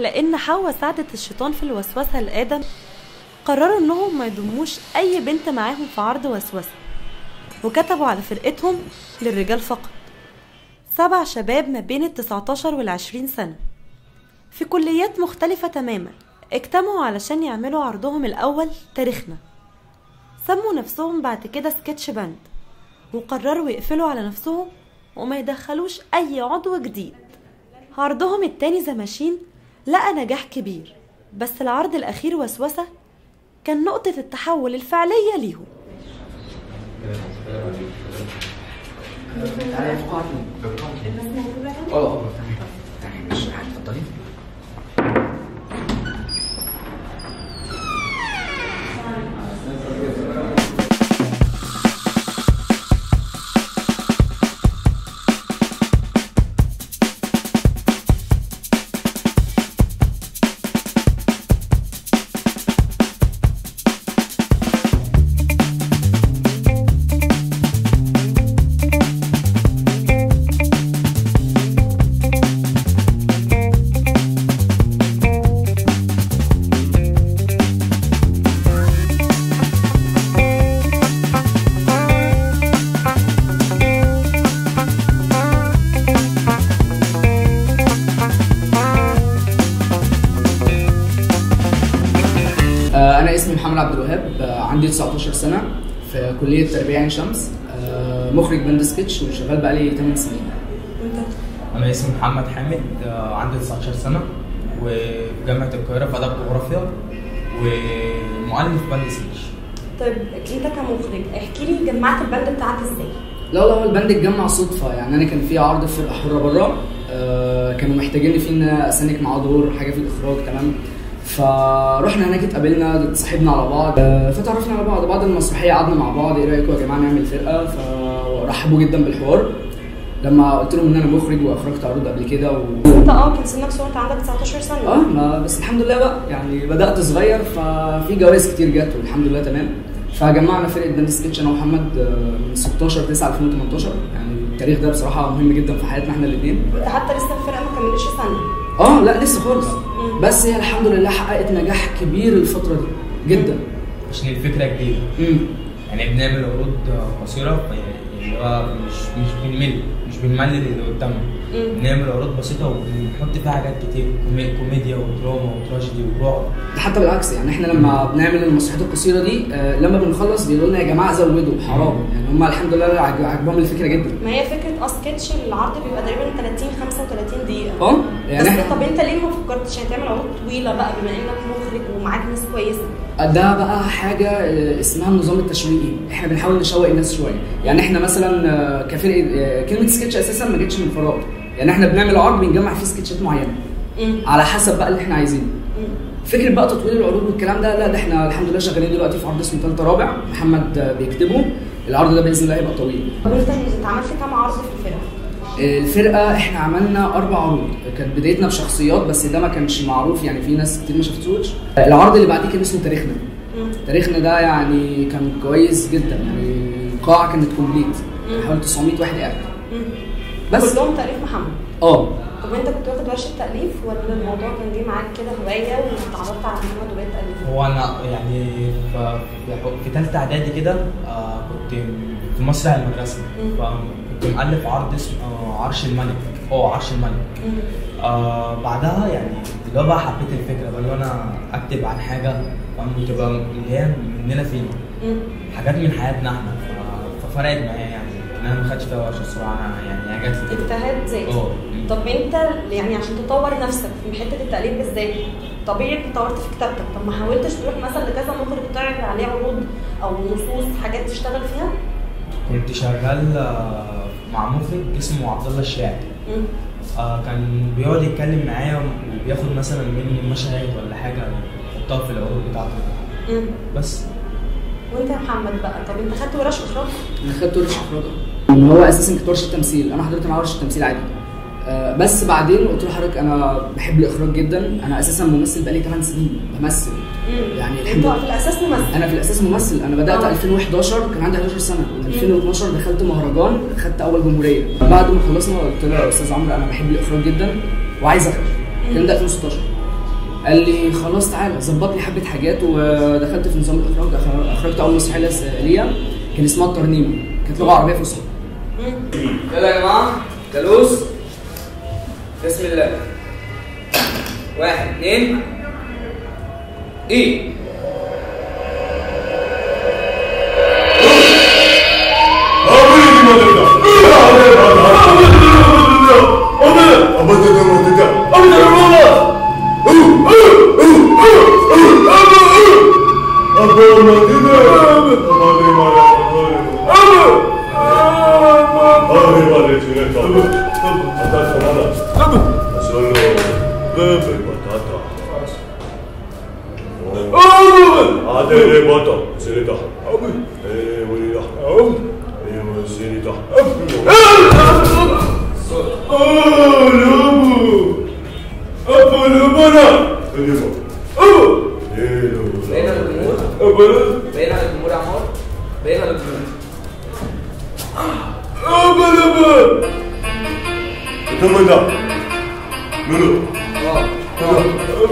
لأن حواء ساعدت الشيطان في الوسوسة لآدم قرروا إنهم ما يضموش أي بنت معاهم في عرض وسوسة وكتبوا على فرقتهم للرجال فقط سبع شباب ما بين التسعتاشر والعشرين سنة في كليات مختلفة تماما اجتمعوا علشان يعملوا عرضهم الأول تاريخنا سموا نفسهم بعد كده سكتش باند وقرروا يقفلوا على نفسهم وما يدخلوش أي عضو جديد عرضهم التاني زماشين لقى نجاح كبير بس العرض الأخير وسوسة كان نقطة التحول الفعلية ليهم تعالى فوق اه تعالى ماشي اتفضلي آه، انا اسمي محمد عبد الوهاب آه، عندي 19 سنه في كليه تربيه عين شمس آه، مخرج باند سكتش وشغال بقالي 8 سنين انا اسمي محمد حامد آه، عندي 19 سنه وفي جامعه القاهره في ادب جغرافيا ومؤلف باند سكتش طيب انت كمخرج احكي لي جمعت الباند بتاعك ازاي؟ لا لا هو الباند اتجمع صدفه يعني انا كان في عرض في فرقه حره بره آه، كانوا محتاجين فيه ان اسانك معاه دور حاجه في الاخراج تمام فرحنا هناك اتقابلنا اتصاحبنا على بعض آه، فتعرفنا على بعض بعد المسرحيه قعدنا مع بعض ايه رايكم يا جماعه نعمل فرقه فرحبوا جدا بالحوار لما قلت لهم ان انا مخرج واخرجت عروض قبل كده و... انت اه كان سنك صغير انت عندك 19 سنه اه ما بس الحمد لله بقى يعني بدات صغير ففي جوائز كتير جت والحمد لله تمام فجمعنا فرقه باند سكتش انا ومحمد آه، من 16 9 2018 يعني التاريخ ده بصراحه مهم جدا في حياتنا احنا الاثنين انت حتى لسه الفرقه ما كملتش سنه اه لا لسه خالص مم. بس هي الحمد لله حققت نجاح كبير الفتره دي جدا عشان الفكره جديده امم يعني بنعمل عروض قصيره اللي هو مش مش بنمل مش بنملل اللي قدامنا مم. بنعمل عروض بسيطه وبنحط فيها حاجات كتير كومي- كوميديا ودراما وتراجيدي ورعب ده حتى بالعكس يعني احنا لما بنعمل المسرحيات القصيره دي آه لما بنخلص بيقولوا لنا يا جماعه زودوا حرام يعني هم الحمد لله عج- عجبهم الفكره جدا ما هي فكره اه سكتش العرض بيبقى تقريبا 30 35 دقيقه اه بس يعني احنا طب انت ليه ما فكرتش يعني تعمل عروض طويله بقى بما انك مخرج ومعاك ناس كويسه ده بقى حاجه آه، اسمها النظام التشويقي احنا بنحاول نشوق الناس شويه يعني احنا مثلا آه، كفرقه آه، كلمه سكتش اساسا ما جتش من فراغ يعني احنا بنعمل عرض بنجمع فيه سكتشات معينه امم على حسب بقى اللي احنا عايزينه فكره بقى تطوير العروض والكلام ده لا ده احنا الحمد لله شغالين دلوقتي في عرض اسمه ثالثه رابع محمد آه، بيكتبه العرض ده باذن الله هيبقى طويل طب انت اتعملت كام عرض في الفرقه؟ الفرقه احنا عملنا اربع عروض كانت بدايتنا بشخصيات بس ده ما كانش معروف يعني في ناس كتير ما شافتوش العرض اللي بعديه كان اسمه تاريخنا مم. تاريخنا ده يعني كان كويس جدا يعني القاعه كانت كومبليت حوالي 900 واحد قاعد مم. بس كلهم تأليف محمد اه طب انت كنت واخد ورشه تأليف ولا الموضوع كان جه معاك كده هوايه واتعرفت على محمد وبقيت تأليف؟ هو انا يعني في في ثالثه اعدادي كده آه، كنت في مسرح المدرسه مم. فكنت مؤلف عرض اسمه آه، عرش الملك اه عرش الملك مم. آه بعدها يعني اللي هو بقى حبيت الفكره بقى اللي هو انا اكتب عن حاجه فاهم تبقى اللي هي مننا فينا مم. حاجات من حياتنا احنا ف- ففرقت معايا يعني إن انا ما خدتش فيها ورشه الصراحه أنا يعني هي جات لي كده اجتهاد ذاتي اه. طب انت يعني عشان تطور نفسك في حته التأليف بالذات طبيعي انت طورت في كتابتك طب ما حاولتش تروح مثلا لكذا مخرج تعرض عليه عروض او نصوص حاجات تشتغل فيها؟ كنت شغال آه، مع مخرج اسمه عبد الله الشاعر مم. آه كان بيقعد يتكلم معايا وبياخد مثلا مني مشاهد ولا حاجه يحطها في العروض بتاعته مم. بس وانت يا محمد بقى طب انت خدت ورش اخراج؟ انا خدت ورشه اخراج ان هو اساسا كانت ورشه تمثيل انا حضرت معاه ورشه تمثيل عادي آه، بس بعدين قلت له حضرتك انا بحب الاخراج جدا انا اساسا ممثل بقالي 8 سنين بمثل مم. يعني الحمد انت لله في الاساس ممثل انا في الاساس ممثل انا بدات آه. 2011 كان عندي 11 سنه 2012 دخلت مهرجان خدت اول جمهوريه بعد ما خلصنا قلت له يا استاذ عمرو انا بحب الاخراج جدا وعايز اخرج الكلام ده 2016 قال لي خلاص تعالى ظبط لي حبه حاجات ودخلت في نظام الاخراج أخر- اخرجت اول مسرحيه لس- ليا كان اسمها الترنيمه كانت لغه عربيه فصحى يلا يا جماعه جلوس بسم الله واحد اثنين ايه 아들의 버터 쓰리다 에 우리다 이거 쓰리다 어르부 아빠르바라 그리고 어 بقينا للجمهور 아빠르 بقينا للجمهور يا عمار بقينا للجمهور 아빠르바 도망가 누르 اه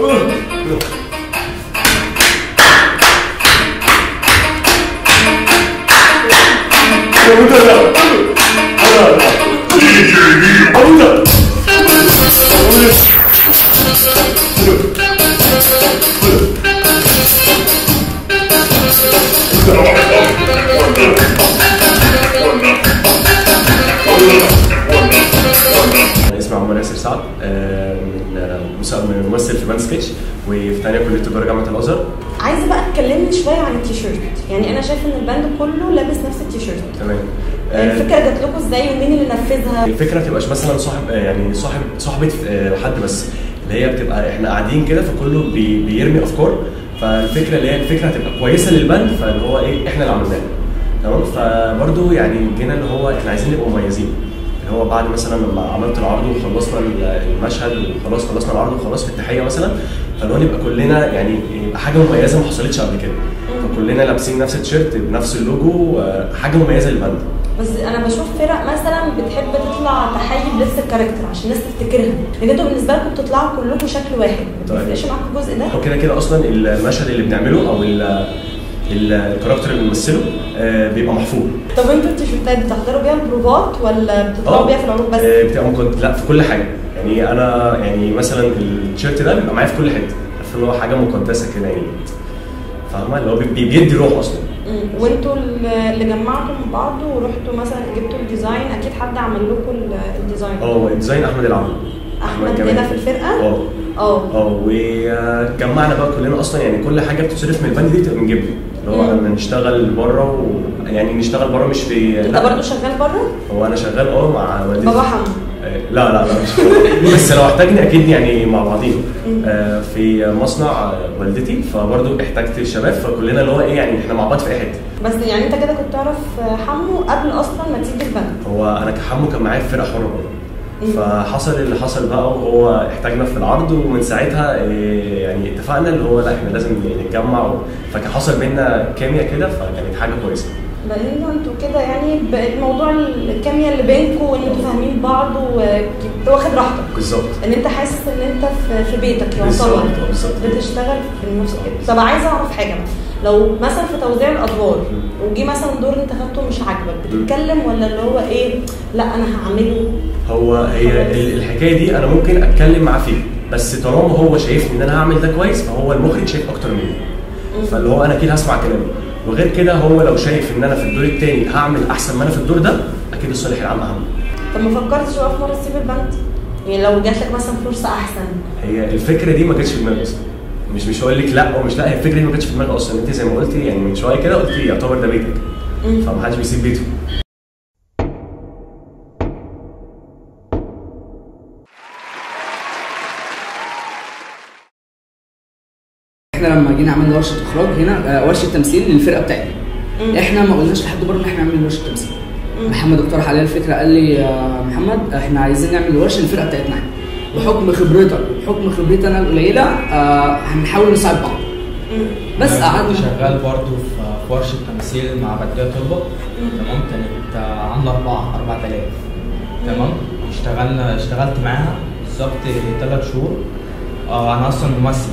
أنا اسمي عمر ياسر سعد آه، من آه، مس- من ممثل في باند سكتش وفي ثانيه كليه تجاره جامعه الازهر عايزه بقى تكلمني شويه عن التيشيرت يعني انا شايفه ان الباند كله لابس نفس التيشيرت تمام آه، الفكره جات لكم ازاي ومين اللي نفذها الفكره ما تبقاش مثلا صاحب آه، يعني صاحب صاحبه آه، حد بس اللي هي بتبقى احنا قاعدين كده فكله بي بيرمي افكار فالفكره اللي هي الفكره هتبقى كويسه للبند فاللي هو ايه احنا اللي عملناها تمام فبرضه يعني جينا اللي هو احنا عايزين نبقى مميزين اللي هو بعد مثلا لما عملت العرض وخلصنا المشهد وخلاص خلصنا العرض وخلاص في التحيه مثلا فاللي هو نبقى كلنا يعني يبقى حاجه مميزه ما حصلتش قبل كده فكلنا لابسين نفس التيشيرت بنفس اللوجو آه، حاجه مميزه للبند بس انا بشوف فرق مثلا بتحب تطلع تحيي بلبس الكاركتر عشان الناس تفتكرها لكن انتوا بالنسبه لكم بتطلعوا كلكم شكل واحد ما طيب. بيفرقش معاكم الجزء ده هو كده كده اصلا المشهد اللي بنعمله او ال- ال- الكاركتر اللي بنمثله آه، بيبقى محفوظ طب انتوا التيشيرتات بتحضروا بيها البروفات ولا بتطلعوا بيها في العروض بس؟ آه، بتبقى ممكن لا في كل حاجه يعني انا يعني مثلا التيشيرت ده بيبقى معايا في كل حته عارف اللي هو حاجه مقدسه كده يعني فاهمه اللي هو بي- بيدي روح اصلا مم. وانتوا اللي اللي جمعتوا من بعض ورحتوا مثلا جبتوا الديزاين اكيد حد عمل لكم ال- الديزاين اه ديزاين احمد العمري احمد جمال. هنا في الفرقه؟ اه اه اه وجمعنا بقى كلنا اصلا يعني كل حاجه بتصرف من البند دي بتبقى من جيبنا اللي هو مم. انا نشتغل بره و... يعني نشتغل بره مش في انت لا، برضو شغال بره؟ هو انا شغال اه مع والدتي بابا حمو آه، لا لا لا مش بس لو احتاجني اكيد يعني مع بعضينا آه، في مصنع آه، والدتي فبرضه احتجت الشباب فكلنا اللي هو ايه يعني احنا مع بعض في اي حته بس يعني انت كده كنت تعرف حمو قبل اصلا ما تيجي البند هو انا كحمو كان معايا في فرقه حره برضه مم. فحصل اللي حصل بقى وهو احتاجنا في العرض ومن ساعتها إيه، يعني اتفقنا اللي هو لا احنا لازم نتجمع و- فكان حصل بينا كيمياء كده فكانت حاجه كويسه لان انتوا كده يعني بقت موضوع الكيمياء اللي بينكم وان انتوا فاهمين بعض واخد راحتك بالظبط ان انت حاسس ان انت في, في بيتك بالظبط، يعتبر بالظبط. بتشتغل في نفس طب عايزه اعرف حاجه لو مثلا في توزيع الادوار وجي مثلا دور انت خدته مش عاجبك بتتكلم ولا اللي هو ايه لا انا هعمله هو هي ال- الحكايه دي انا ممكن اتكلم معاه فيها بس طالما هو شايفني ان انا هعمل ده كويس فهو المخرج شايف اكتر مني فاللي هو انا اكيد هسمع كلامه وغير كده هو لو شايف ان انا في الدور الثاني هعمل احسن ما انا في الدور ده اكيد الصالح العام اهم طب ما فكرتش بقى في مره تسيب البند يعني لو جات لك مثلا فرصه احسن هي الفكره دي ما كانتش في دماغي اصلا مش مش هقول لك لا ومش لا هي الفكره دي ما كانتش في دماغي اصلا انت زي ما قلتي يعني من شويه كده قلتي يعتبر ده بيتك مم. فمحدش بيسيب بيته احنا لما جينا عملنا ورشه اخراج هنا آه، ورشه تمثيل للفرقه بتاعتنا مم. احنا ما قلناش لحد بره ان احنا نعمل ورشه تمثيل محمد اقترح عليا الفكره قال لي يا محمد احنا عايزين نعمل ورشه للفرقه بتاعتنا احنا بحكم خبرتك بحكم خبرتي انا القليله آه هنحاول نساعد بعض مم. بس أنا قعدنا كنت شغال برضو في في ورشة تمثيل مع بدية طلبة تمام كانت آه، عاملة أربعة 4000 تمام اشتغلنا اشتغلت معاها بالظبط ثلاث شهور آه أنا أصلا ممثل يعني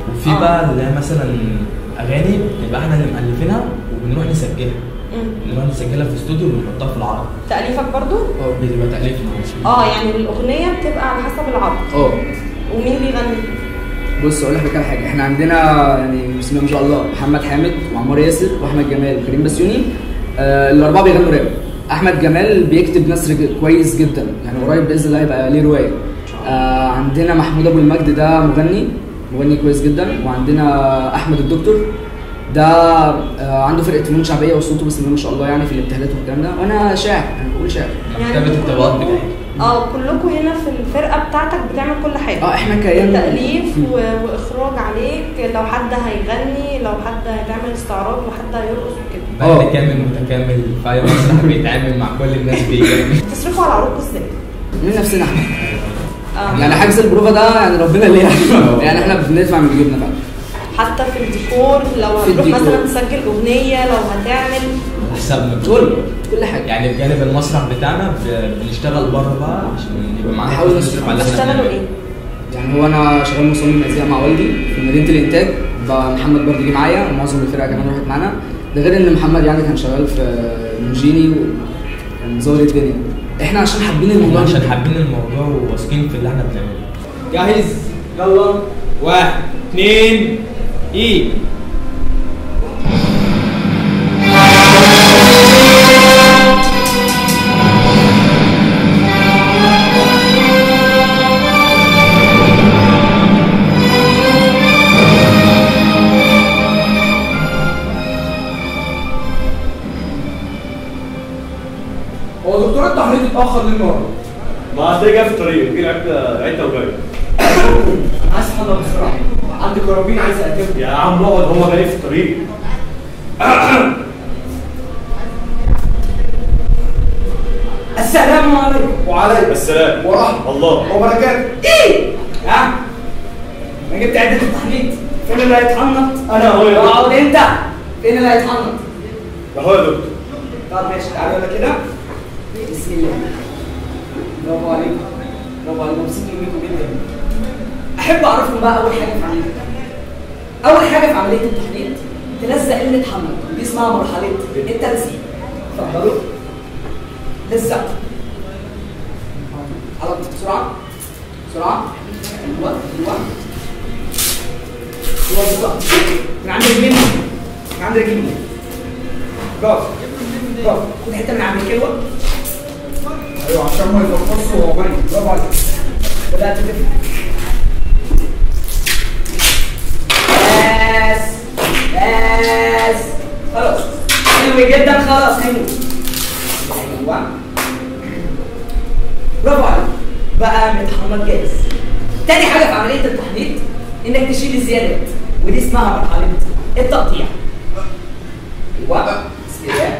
وفي آه. بقى اللي هي مثلا اغاني بنبقى احنا اللي مؤلفينها وبنروح نسجلها مم. بنروح نسجلها في استوديو وبنحطها في العرض تاليفك برضو بتبقى تاليفنا اه يعني الاغنيه بتبقى على حسب العرض اه ومين بيغني بص اقول لك على حاجه احنا عندنا يعني بسم الله ما شاء الله محمد حامد وعمار ياسر واحمد جمال وكريم بسيوني آه الاربعه بيغنوا راب احمد جمال بيكتب نثر ج- كويس جدا يعني قريب باذن الله هيبقى ليه روايه آه عندنا محمود ابو المجد ده مغني مغني كويس جدا وعندنا احمد الدكتور ده آه عنده فرقه فنون شعبيه وصوته بسم الله ما شاء الله يعني في الابتهالات والكلام ده وانا شاعر انا بقول شعر مكتبه الطبقات بتاعتي اه كلكم هنا في الفرقه بتاعتك بتعمل كل حاجه اه احنا كيان تأليف و... واخراج عليك لو حد هيغني لو حد هيعمل استعراض وحد هيرقص وكده آه. بند كامل متكامل في اي مسرح بيتعامل مع كل الناس بيجي بتصرفوا على عروضكم ازاي؟ من نفسنا احنا آه. يعني حجز البروفه ده يعني ربنا ليه يعني احنا بندفع من جيبنا فعلا حتى في الديكور لو في هتروح الديكور. مثلا تسجل اغنيه لو هتعمل حسابنا كل كل حاجه يعني بجانب المسرح بتاعنا ب- بنشتغل بره بقى عشان يبقى معانا نحاول فلوس نصرف على اللي احنا بتشتغلوا بنعمله. ايه؟ يعني هو انا شغال مصمم ازياء مع والدي في مدينه الانتاج بقى محمد برضه جه معايا ومعظم الفرقه كمان راحت معانا ده غير ان محمد يعني كان شغال في مونجيني وكان ظابط الدنيا احنا عشان حابين الموضوع عشان جداً. حابين الموضوع وواثقين في اللي احنا بنعمله جاهز يلا واحد اثنين ايه هو دكتور التحريض اتاخر ليه النهارده؟ ما هتلاقي جاي في الطريق في لعبت عدة وجاي انا عايز حل بسرعه عندي كرابين عايز اقتلها يا عم اقعد هو جاي في الطريق السلام عليكم وعليكم السلام ورحمه الله وبركاته ايه ها ما جبت عدة التحديد فين اللي هيتحنط أنا أهو يا دكتور. اقعد انت فين اللي هيتحنط ده هو يا دكتور طب ماشي تعالى يلا كده بسم الله برافو عليكم برافو عليكم مبسوطين بيكم جدا احب اعرفكم بقى اول حاجه في عمليه اول حاجه في عمليه التحديد تلزق اللي اتحمل دي اسمها مرحله التلزيق اتفضلوا لزقوا على بسرعه بسرعه ايوه ايوه ايوه بالظبط من عند رجلين من عند رجلين برافو برافو خد حته من عند الكلوه ايوه عشان ما يفقصوا وهو باين برافو عليك بدات تفهم بس بس خلاص حلو جدا خلاص هيموت ايوه برافو عليك بقى متحمل جاهز تاني حاجه في عمليه التحديد انك تشيل الزيادات ودي اسمها مرحله التقطيع ايوه بسم الله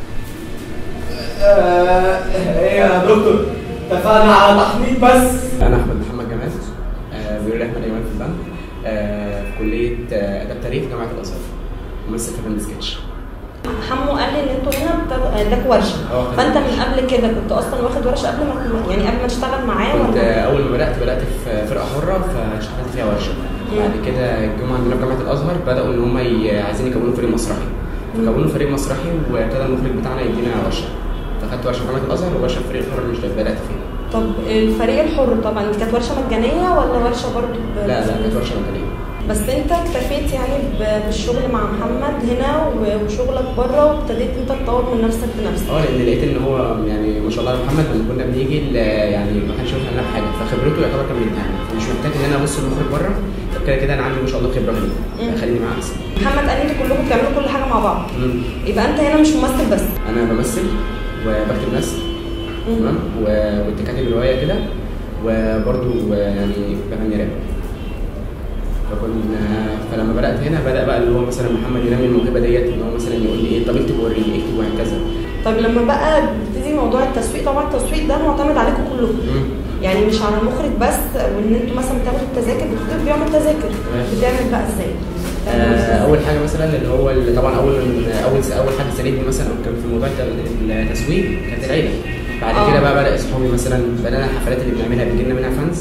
آه، ايه يا دكتور اتفقنا على تحميد بس انا احمد محمد جمال آه، بيقول لي احمد ايمن في البنك آه، في كليه آه، اداب تاريخ جامعه الازهر ممثل في فيلم سكتش حمو قال لي ان انتوا هنا بتاخدوا- اداك ورشه اه، خدت فانت من ورشة. قبل كده كنت اصلا واخد ورشه قبل ما يعني قبل ما تشتغل معاه كنت ولا آه، اول ما بدات بدات في فرقه حره فاشتغلت فيها ورشه بعد كده الجمعه عندنا في جامعه الازهر بداوا ان هم ي- عايزين يكونوا فريق مسرحي فكونوا فريق مسرحي وابتدى المخرج بتاعنا يدينا ورشه فاخدت ورشه في جامعه الازهر وورشه في فريق الحر اللي بدات فيها طب الفريق الحر طبعا دي كانت ورشه مجانيه ولا ورشه برضو ب- لا لا كانت ورشه مجانيه بس انت اكتفيت يعني ب- بالشغل مع محمد هنا و- وشغلك بره وابتديت انت تطور من نفسك بنفسك اه لان لقيت ان هو يعني ما شاء الله على محمد لما كنا بنيجي ل- يعني ما كانش يفهم لنا حاجه فخبرته يعتبر كان بيديها فمش محتاج ان انا ابص للمخرج بره طب كده كده انا عندي ما شاء الله خبره هنا خليني معاه احسن محمد قال لي انتوا كلكم بتعملوا كل حاجه مع بعض مم. يبقى انت هنا مش ممثل بس انا بمثل وبكتب نثر تمام و- واتكاتب روايه كده وبرضه يعني بغني راب فكنا فلما بدات هنا بدا بقى اللي هو مثلا محمد ينمي الموهبه ديت ان هو مثلا يقول لي ايه طب اكتب وريني اكتب وهكذا طيب لما بقى بيبتدي موضوع التسويق طبعا التسويق ده معتمد عليكم كلكم مم. يعني مش على المخرج بس وان انتوا مثلا بتاخدوا التذاكر الدكتور بيعمل تذاكر تمام. بتعمل بقى ازاي؟ بتعمل آه، إزاي؟ اول حاجه مثلا اللي هو اللي طبعا اول اول اول حد ساندني مثلا أو كان في موضوع الت- التسويق كانت العيله بعد آه. كده بقى بدا اصحابي مثلا بدانا الحفلات اللي بنعملها بيجي لنا منها فانز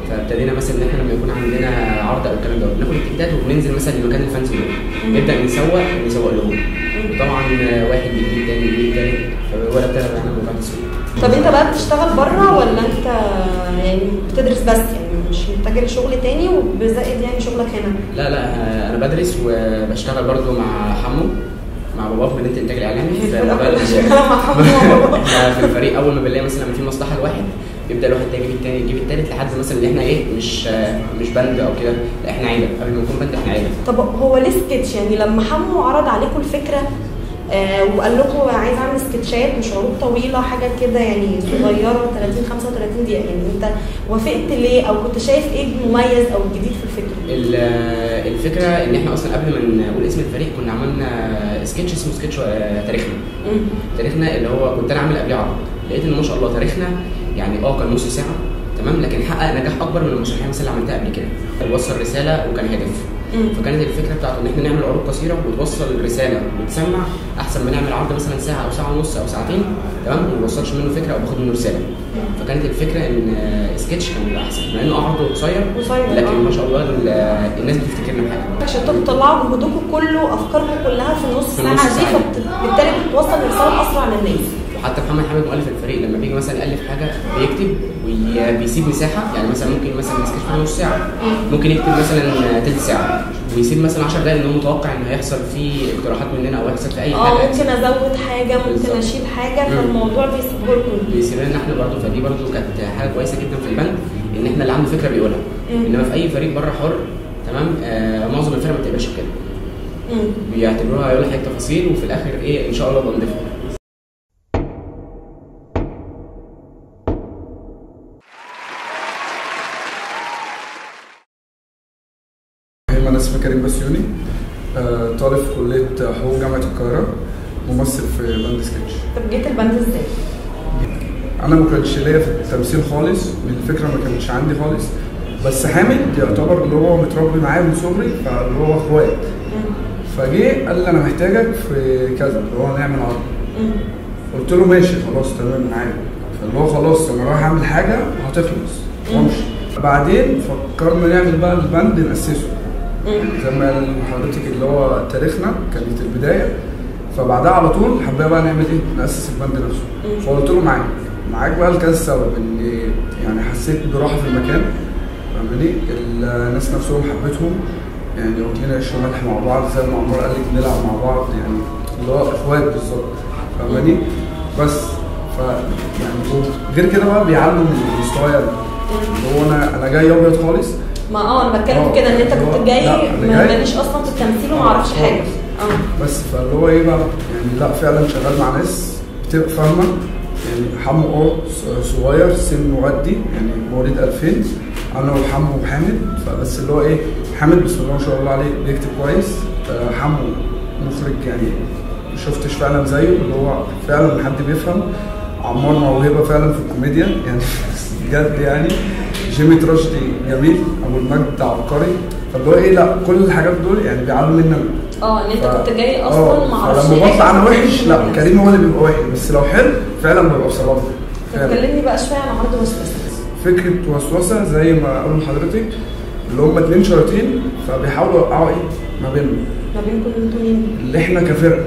فابتدينا مثلا ان احنا لما يكون عندنا عرض او الكلام ده بناخد التيكتات وبننزل مثلا المكان الفانسي ده نبدا نسوق نسوق لهم طبعا آه، واحد بيجيب تاني بيجيب تاني فولا ابتدى احنا موضوع التسويق طب انت بقى بتشتغل بره ولا انت يعني بتدرس بس يعني مش متجه لشغل تاني وبزائد يعني شغلك هنا لا لا آه، انا بدرس وبشتغل برضو مع حمو مع باباه في مدينه الانتاج الاعلامي في مجال شغالة مع حمو وبابا. احنا في الفريق اول ما بنلاقي مثلا لما في مصلحه لواحد يبدا الواحد ده يجيب التاني يجيب التالت لحد مثلا ان احنا ايه مش آه، مش بند او كده لا احنا عيله قبل ما نكون بند احنا عيله طب هو ليه سكتش يعني لما حمو عرض عليكم الفكره آه وقال لكم عايز اعمل سكتشات مش عروض طويله حاجه كده يعني صغيره 30 35 دقيقه يعني انت وافقت ليه او كنت شايف ايه المميز او الجديد في الفكره؟ ال- آه، الفكره ان احنا اصلا قبل ما نقول اسم الفريق كنا عملنا سكتش اسمه سكتش آه، تاريخنا مم. تاريخنا اللي هو كنت انا عامل قبليه عرض لقيت ان ما شاء الله تاريخنا يعني اه كان نص ساعه تمام لكن حقق نجاح اكبر من المسرحيه مثلا اللي عملتها قبل كده وصل رساله وكان هدف مم. فكانت الفكره بتاعته ان احنا نعمل عروض قصيره وتوصل الرساله وتسمع احسن ما نعمل عرض مثلا ساعه او ساعه ونص او ساعتين تمام وما نوصلش منه فكره او باخد منه رساله فكانت الفكره ان آه، سكتش كان بيبقى احسن مع انه عرضه قصير قصير، آه. لكن ما شاء الله ال- آه، الناس بتفتكرنا بحاجه عشان انتوا بتطلعوا جهدكم كله افكاركم كلها في النص في ساعه النص دي ساعة. فبالتالي بتوصل الرساله اسرع للناس وحتى محمد حامد مؤلف الفريق لما بيجي مثلا يالف حاجه بيكتب وبيسيب مساحه يعني مثلا ممكن مثلا مسكش فيها نص ساعه ممكن يكتب مثلا تلت ساعه ويسيب مثلا 10 دقايق ان هو متوقع ان هيحصل فيه اقتراحات مننا او هيحصل في اي اه حاجه ممكن ازود حاجه ممكن بالظبط. اشيل حاجه مم. فالموضوع بيسيبه لكم بيسيب لنا احنا برضه فدي برضه كانت حاجه كويسه جدا في البند ان احنا اللي عنده فكره بيقولها مم. انما في اي فريق بره حر تمام آه معظم الفرق ما بتقبلش بكده مم. بيعتبروها يقول لك تفاصيل وفي الاخر ايه ان شاء الله بنضيفها انا اسمي كريم بسيوني آه، طالب في كليه حقوق جامعه القاهره ممثل في بند سكتش طب جيت البند ازاي؟ انا ما كانش ليا في التمثيل خالص الفكره ما كانتش عندي خالص بس حامد يعتبر اللي هو متربي معايا من صغري فاللي هو اخوات فجه قال لي انا محتاجك في كذا اللي هو نعمل عرض قلت له ماشي خلاص تمام معاك فاللي هو خلاص انا رايح اعمل حاجه هتخلص وامشي بعدين فكرنا نعمل بقى البند ناسسه يعني زي ما قال حضرتك اللي هو تاريخنا كانت البدايه فبعدها على طول حبينا بقى نعمل ايه ناسس البند نفسه فقلت له معاك معاك بقى لكذا سبب ان يعني حسيت براحه في المكان فاهماني الناس نفسهم حبيتهم يعني واكلين عيش وملح مع بعض زي ما عمار قال لك بنلعب مع بعض يعني اللي هو اخوات بالظبط فاهماني بس ف يعني غير كده بقى بيعلوا من مستوايا اللي هو انا انا جاي ابيض خالص ما اه انا بتكلم آه. كده ان انت كنت لا، جاي أنا ما- جاي. ماليش اصلا في التمثيل وما اعرفش آه. حاجه اه بس فاللي هو ايه بقى يعني لا فعلا شغال مع ناس بتبقى فاهمه يعني حمو اه ص- صغير سن مغدي يعني مواليد 2000 انا وحمو وحامد فبس اللي هو ايه حامد بسم الله ما شاء الله عليه بيكتب كويس آه، حمو مخرج يعني ما شفتش فعلا زيه اللي هو فعلا حد بيفهم عمار موهبه فعلا في الكوميديا يعني بجد يعني جيمي رشدي جميل ابو المجد عبقري فاللي هو ايه لا كل الحاجات دول يعني بيعلوا مني انا اه ان انت ف- كنت جاي آه، اصلا ما اعرفش فلما حاجة بطلع انا في وحش لا التمثيل. كريم هو اللي بيبقى وحش بس لو حلو فعلا ببقى بصراحه طب فعلا. كلمني بقى شويه عن عرض وسوسه فكره وسوسه زي ما قالوا لحضرتك اللي هم اتنين شياطين فبيحاولوا يوقعوا ايه ما بيننا ما بينكم انتوا مين؟ اللي احنا كفرقه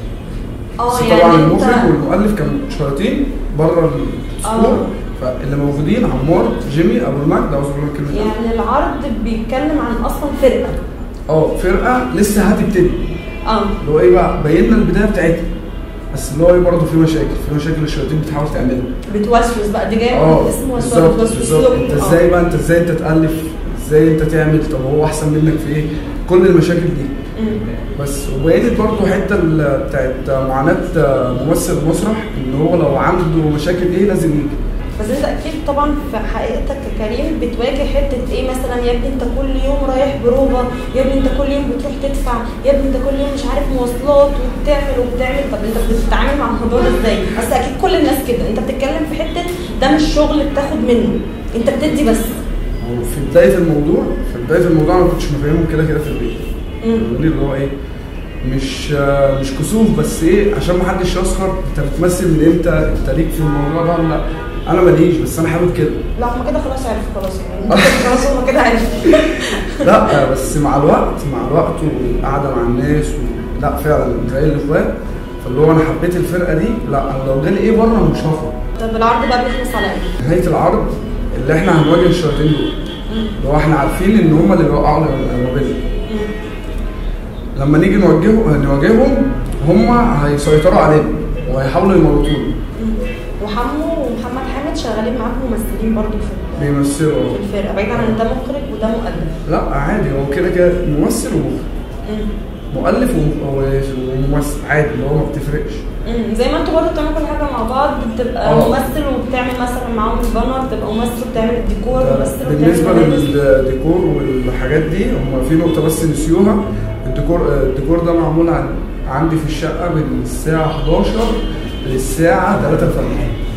اه بس يعني طبعا انت المخرج والمؤلف كانوا شياطين بره السكور فاللي موجودين عمار جيمي ابو المجد اعوذ بالله من الكلمه دي. يعني العرض بيتكلم عن اصلا فرقه اه فرقه لسه هتبتدي اه اللي هو ايه بقى بينا البدايه بتاعتها بس اللي هو ايه برضه في مشاكل في مشاكل الشياطين بتحاول تعملها بتوسوس بقى دي جايه اه من اسم وسوسه بالظبط بتوسوس بالظبط لكم. انت آه. ازاي بقى انت ازاي انت تالف ازاي انت تعمل طب هو احسن منك في ايه كل المشاكل دي مم. بس وبينت برضه حته ال- بتاعت معاناه ممثل مسرح ان هو لو عنده مشاكل ايه لازم يجي بس انت اكيد طبعا في حقيقتك ككريم بتواجه حته ايه مثلا يا ابني انت كل يوم رايح بروفا يا ابني انت كل يوم بتروح تدفع يا ابني انت كل يوم مش عارف مواصلات وبتعمل وبتعمل طب انت بتتعامل مع الموضوع ده ازاي؟ اصل اكيد كل الناس كده انت بتتكلم في حته ده مش شغل بتاخد منه انت بتدي بس وفي بدايه الموضوع في بدايه الموضوع انا ما كنتش مفهمهم كده كده في البيت مم. فاهمني اللي هو ايه مش آه، مش كسوف بس ايه عشان ما حدش يسخر انت بتمثل من امتى انت ليك في الموضوع ده ولا لا انا ماليش بس انا حابب كده لا هما كده خلاص عرفوا خلاص يعني انت كده خلاص هما كده عرفوا لا بس مع الوقت مع الوقت والقعده مع الناس و... لا فعلا زي الاخوات فاللي هو انا حبيت الفرقه دي لا انا لو جالي ايه بره مش هخرج طب العرض بقى بيخلص على ايه؟ نهايه العرض اللي احنا هنواجه الشياطين دول اللي هو احنا عارفين ان هم اللي بيوقعوا ما بيننا لما نيجي نواجهه نواجههم هم هيسيطروا علينا وهيحاولوا يموتونا وحمو ومحمد حامد شغالين معاك ممثلين برضو في بيمثلوا في الفرقه بعيدا عن ان ده مخرج وده مؤلف لا عادي هو كده كده ممثل ومخرج مؤلف وم- وممثل عادي اللي هو ما بتفرقش امم زي ما انتوا برضه بتعملوا كل حاجه مع بعض بتبقى اه. ممثل وبتعمل مثلا معاهم البانر تبقى ممثل وبتعمل الديكور ممثل بالنسبه وبتعمل الملابس. للديكور والحاجات دي هم في نقطه بس نسيوها الديكور الديكور ده معمول عن عندي في الشقه من الساعه 11 للساعه 3 الفجر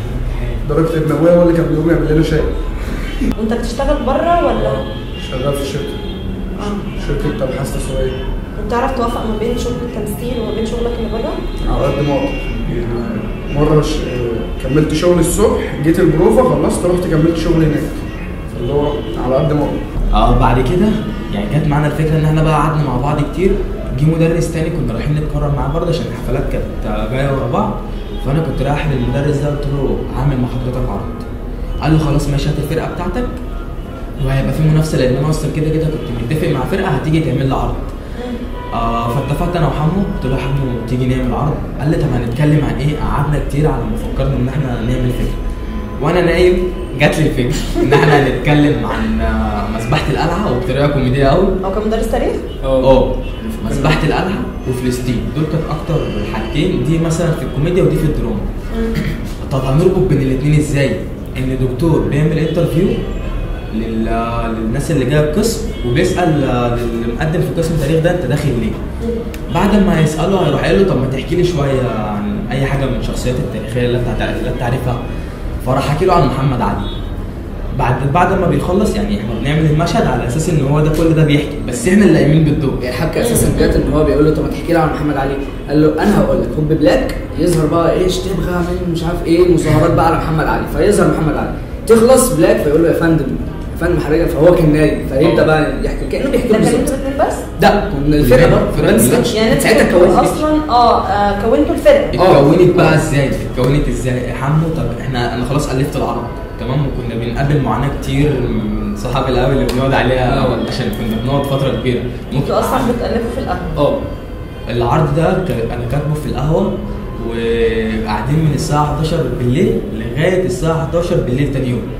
درجه ان ابويا هو اللي كان بيقوم يعمل لنا شاي وانت بتشتغل بره ولا شغال في الشركه اه شركه ابحاث تسويقيه وبتعرف توافق ما بين شغل التمثيل وما بين شغلك اللي بره؟ على قد ما اقدر يعني مره ش... كملت شغل الصبح جيت البروفا خلصت رحت كملت شغل هناك اللي هو على قد ما اقدر اه بعد كده يعني جت معانا الفكره ان احنا بقى قعدنا مع بعض كتير جه مدرس تاني كنا رايحين نتكرم معاه برضه عشان الحفلات كانت جايه ورا بعض فانا كنت رايح للمدرس ده قلت له هعمل مع حضرتك عرض قال له خلاص ماشي هات الفرقه بتاعتك وهيبقى في منافسه لان انا اصلا كده كده كنت متفق مع فرقه هتيجي تعمل لي عرض آه فاتفقت انا وحمو قلت له يا حمو تيجي نعمل عرض قال لي طب هنتكلم عن ايه قعدنا كتير على ما فكرنا ان احنا نعمل فكره وانا نايم جات لي الفكره ان احنا هنتكلم عن آه، مذبحه القلعه وبطريقه كوميديه قوي او كمدرس تاريخ؟ اه مذبحه القلعه وفلسطين دول كانت اكتر حاجتين دي مثلا في الكوميديا ودي في الدراما طب هنربط بين الاثنين ازاي؟ ان دكتور بيعمل انترفيو لل... للناس اللي جايه القسم وبيسال للي مقدم في قسم تاريخ ده انت داخل ليه؟ بعد ما يساله هيروح قايل له طب ما تحكي لي شويه عن اي حاجه من الشخصيات التاريخيه اللي انت هتع- اللي انت عارفها فراح حكي له عن محمد علي بعد بعد ما بيخلص يعني احنا بنعمل المشهد على اساس ان هو ده كل ده بيحكي بس احنا اللي قايمين بالدور الحبكه اساسا جت ان هو بيقول له طب ما تحكي لي عن محمد علي قال له انا هقول لك هوب بلاك يظهر بقى ايه تبغى من مش عارف ايه مظاهرات بقى على محمد علي فيظهر محمد علي تخلص بلاك فيقول له يا فندم يا فندم حضرتك فهو كان نايم فيبدا بقى يحكي كانه بيحكي ده له كان بالظبط انتوا الاثنين بس؟ ده كنا الفرقه برضه الفرقة بس كلها. يعني انتوا ساعتها كنتوا كونت اصلا اه آه، كونتوا الفرقه اتكونت بقى ازاي؟ اتكونت ازاي؟ يا حمو طب احنا انا خلاص الفت العرض تمام وكنا بنقابل معاناه كتير من صحاب القهوه اللي بنقعد عليها عشان كنا بنقعد فتره كبيره انتوا اصلا بتالفوا في القهوه اه العرض ده ك- انا كاتبه في القهوه وقاعدين من الساعه 11 بالليل لغايه الساعه 11 بالليل تاني يوم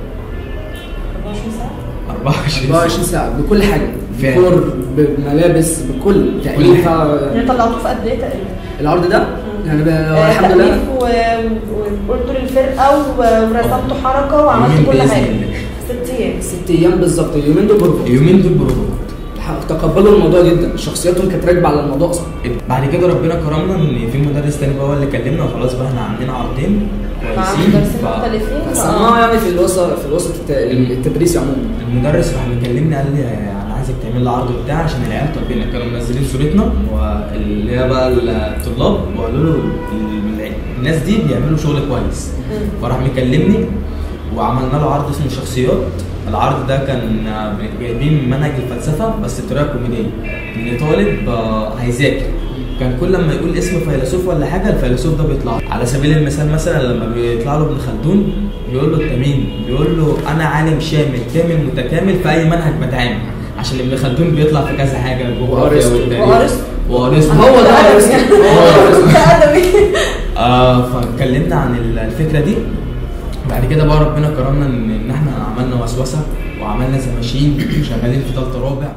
24 ساعه 24 24 ساعه بكل حاجه فعلا. بكور بملابس بكل تأليف يعني طلعتوه في قد ايه تقريبا؟ العرض ده يعني ب- آه، الحمد لله تأليف و- وقلتوا للفرقه و- ورسمتوا حركه وعملتوا يومين كل بإذن حاجه الله. ست ايام ست ايام بالظبط اليومين دول بروفا اليومين دول بروفات تقبلوا الموضوع جدا شخصياتهم كانت راكبه على الموضوع اصلا بعد كده ربنا كرمنا ان في مدرس تاني بقى هو اللي كلمنا وخلاص بقى احنا عاملين عرضين مع كويسين مدرسين ف- مختلفين سمعوا يعني في الوسط في الوسط الت- التدريسي عموما المدرس راح مكلمني قال لي انا عايزك تعمل لي عرض بتاع عشان العيال طالبين كانوا منزلين صورتنا واللي هي بقى الطلاب وقالوا له ال- الناس دي بيعملوا شغل كويس فراح مكلمني وعملنا له عرض اسمه شخصيات العرض ده كان آه، جايبين منهج الفلسفه بس بطريقه كوميديه ان طالب آه، هيذاكر كان كل لما يقول اسم فيلسوف ولا حاجه الفيلسوف ده بيطلع له. على سبيل المثال مثلا لما بيطلع له ابن خلدون بيقول له انت مين؟ بيقول له انا عالم شامل كامل متكامل في اي منهج بتعامل عشان ابن خلدون بيطلع في كذا حاجه الجغرافيا وأرسطو. والتاريخ وأرسطو. وارسطو هو ده أرسطو. هو أرسطو. ده ادبي آه فاتكلمنا عن ال- الفكره دي بعد كده بقى ربنا كرمنا ان ان احنا عملنا وسوسه وعملنا زماشين شغالين في ثالثه رابع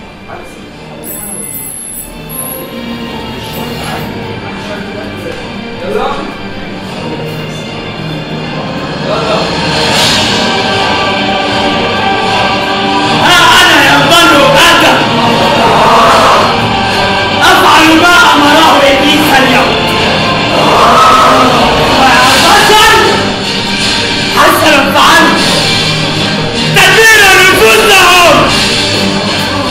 أنا ينضل آدم أفعل ما أمره إبليس اليوم وحسن حسنا فعلت تدمير نفوسهم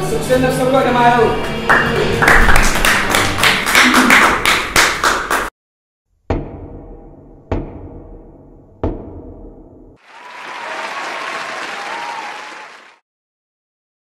بس اكسروا نفسكم يا جماعه قوي